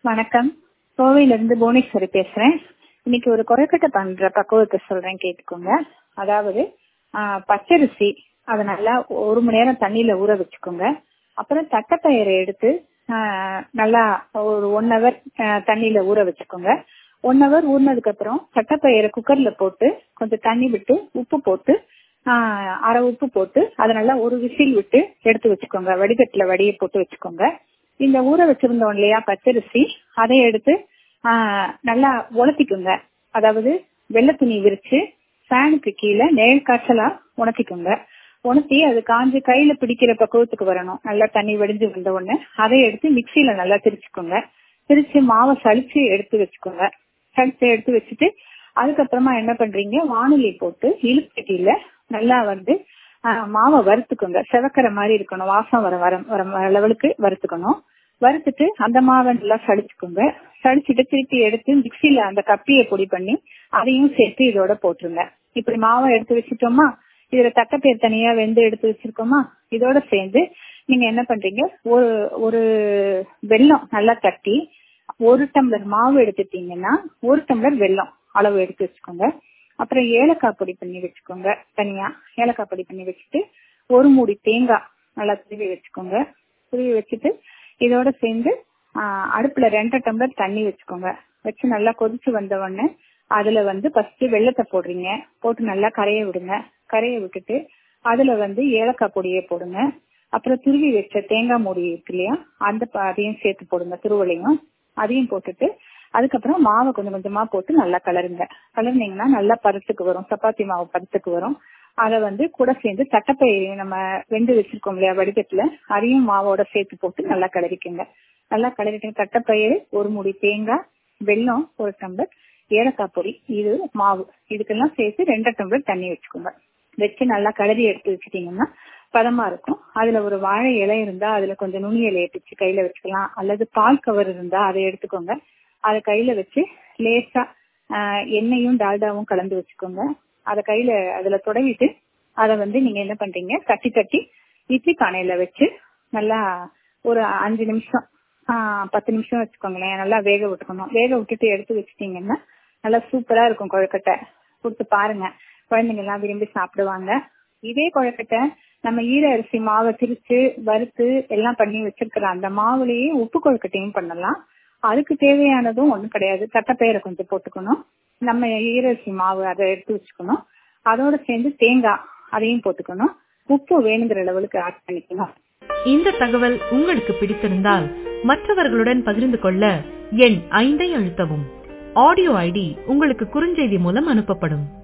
வணக்கம் கோவையிலிருந்து புவனேஸ்வரி பேசுறேன் இன்னைக்கு ஒரு கொழுக்கட்டை பண்ற பக்குவத்தை சொல்றேன் கேட்டுக்கோங்க அதாவது ஆஹ், பச்சரிசி அதை நல்லா ஒரு மணி நேரம் தண்ணியில ஊற வச்சுக்கோங்க அப்புறம் தட்டைப்பயிரை எடுத்து ஆஹ், நல்லா ஒரு ஒன் ஹவர் தண்ணியில ஊற வச்சுக்கோங்க ஒன் ஹவர் ஊறினதுக்கு அப்புறம் தட்டைப்பயிரை குக்கர்ல போட்டு கொஞ்சம் தண்ணி விட்டு உப்பு போட்டு ஆஹ், அரை உப்பு போட்டு அதை நல்லா ஒரு விசில் விட்டு எடுத்து வச்சுக்கோங்க வடிகட்டுல வடிய போட்டு வச்சுக்கோங்க இந்த ஊற வச்சிருந்தோம் இல்லையா பச்சரிசி அதை எடுத்து ஆஹ், நல்லா உலர்த்திக்கோங்க அதாவது வெள்ளை துணி விரிச்சு ஃபேனுக்கு கீழே நேர் காய்ச்சலா உணர்த்திக்கோங்க உணர்த்தி அது காஞ்சு கையில பிடிக்கிற பக்குவத்துக்கு வரணும் நல்லா தண்ணி வடிஞ்சு வந்த உடனே அதை எடுத்து மிக்சியில நல்லா திரிச்சுக்கோங்க திரிச்சு மாவை சலிச்சு எடுத்து வச்சுக்கோங்க சலிச்சு எடுத்து வச்சுட்டு அதுக்கப்புறமா என்ன பண்றீங்க வானொலி போட்டு இழுப்பட்டியில நல்லா வந்து ஆஹ், மாவை வறுத்துக்கோங்க செவக்கிற மாதிரி இருக்கணும் வாசம் வர வர வர லெவலுக்கு வறுத்துக்கணும் வறுத்துட்டு அந்த மாவை நல்லா சளிச்சுக்கோங்க சளிச்சுட்டு திருப்பி எடுத்து மிக்சியில அந்த கப்பியை பொடி பண்ணி அதையும் சேர்த்து இதோட போட்டுருங்க இப்படி மாவை எடுத்து வச்சுட்டோமா இதுல தட்டைப்பயிர் தனியா வெந்து எடுத்து வச்சிருக்கோமா இதோட சேர்ந்து நீங்க என்ன பண்றீங்க ஒரு ஒரு வெல்லம் நல்லா தட்டி ஒரு டம்ளர் மாவு எடுத்துட்டீங்கன்னா ஒரு டம்ளர் வெல்லம் அளவு எடுத்து வச்சுக்கோங்க அப்புறம் ஏலக்காய் பொடி பண்ணி வச்சுக்கோங்க தனியா ஏலக்காய் பொடி பண்ணி வச்சுட்டு ஒரு மூடி தேங்காய் நல்லா துருவி வச்சுக்கோங்க துருவி வச்சுட்டு இதோட சேர்ந்து ஆஹ், அடுப்புல ரெண்டரை டம்ளர் தண்ணி வச்சுக்கோங்க வச்சு நல்லா கொதிச்சு வந்த உடனே அதுல வந்து ஃபர்ஸ்ட் வெள்ளத்தை போடுறீங்க போட்டு நல்லா கரைய விடுங்க கரைய விட்டுட்டு அதுல வந்து ஏலக்காய் பொடியை போடுங்க அப்புறம் துருவி வச்ச தேங்காய் மூடி இருக்கு இல்லையா அந்த ப- அதையும் சேர்த்து போடுங்க துருவலையும் அதையும் போட்டுட்டு அதுக்கப்புறம் மாவை கொஞ்சம் கொஞ்சமா போட்டு நல்லா கலருங்க கலர்னீங்கன்னா நல்லா பதத்துக்கு வரும் சப்பாத்தி மாவு பதத்துக்கு வரும் அதை வந்து கூட சேர்ந்து தட்டைப்பயிரையும் நம்ம வெந்து வச்சிருக்கோம் இல்லையா வடிகட்டுல அதையும் மாவோட சேர்த்து போட்டு நல்லா கலரிக்குங்க நல்லா கலரிட்டு தட்டைப்பயிறு ஒரு முடி தேங்காய் வெல்லம் ஒரு டம்ளர் ஏலக்காய் பொடி இது மாவு இதுக்கெல்லாம் சேர்த்து ரெண்டரை டம்ளர் தண்ணி வச்சுக்கோங்க வச்சு நல்லா கலரி எடுத்து வச்சுட்டீங்கன்னா பதமா இருக்கும் அதுல ஒரு வாழை இலை இருந்தா அதுல கொஞ்சம் நுனி இலையை பிச்சு கையில வச்சுக்கலாம் அல்லது பால் கவர் இருந்தா அதை எடுத்துக்கோங்க அதை கையில வச்சு லேசா ஆஹ், எண்ணெயும் டால்டாவும் கலந்து வச்சுக்கோங்க அதை கையில அதுல தொடவிட்டு அதை வந்து நீங்க என்ன பண்றீங்க தட்டி தட்டி இட்லி பானையில வச்சு நல்லா ஒரு அஞ்சு நிமிஷம் ஆஹ், பத்து நிமிஷம் வச்சுக்கோங்களேன் நல்லா வேக விட்டுக்கணும் வேக விட்டுட்டு எடுத்து வச்சிட்டீங்கன்னா நல்லா சூப்பரா இருக்கும் கொழுக்கட்டை கொடுத்து பாருங்க குழந்தைங்க எல்லாம் விரும்பி சாப்பிடுவாங்க இதே கொழுக்கட்டை நம்ம ஈர அரிசி மாவை திரிச்சு வறுத்து எல்லாம் பண்ணி வச்சிருக்கிற அந்த மாவுலயே உப்பு கொழுக்கட்டையும் பண்ணலாம் அதுக்கு தேவையானதும் ஒண்ணும் கிடையாது தட்டைப்பயிரை கொஞ்சம் போட்டுக்கணும் நம்ம ஈரரிசி மாவு அதை எடுத்து வச்சுக்கணும் அதோட சேர்ந்து தேங்காய் அதையும் போட்டுக்கணும் உப்பு வேணுங்கிற லெவலுக்கு ஆட் பண்ணிக்கணும் இந்த தகவல் உங்களுக்கு பிடித்திருந்தால் மற்றவர்களுடன் பகிர்ந்து கொள்ள எண் ஐந்தை அழுத்தவும் ஆடியோ ஐடி உங்களுக்கு குறுஞ்செய்தி மூலம் அனுப்பப்படும்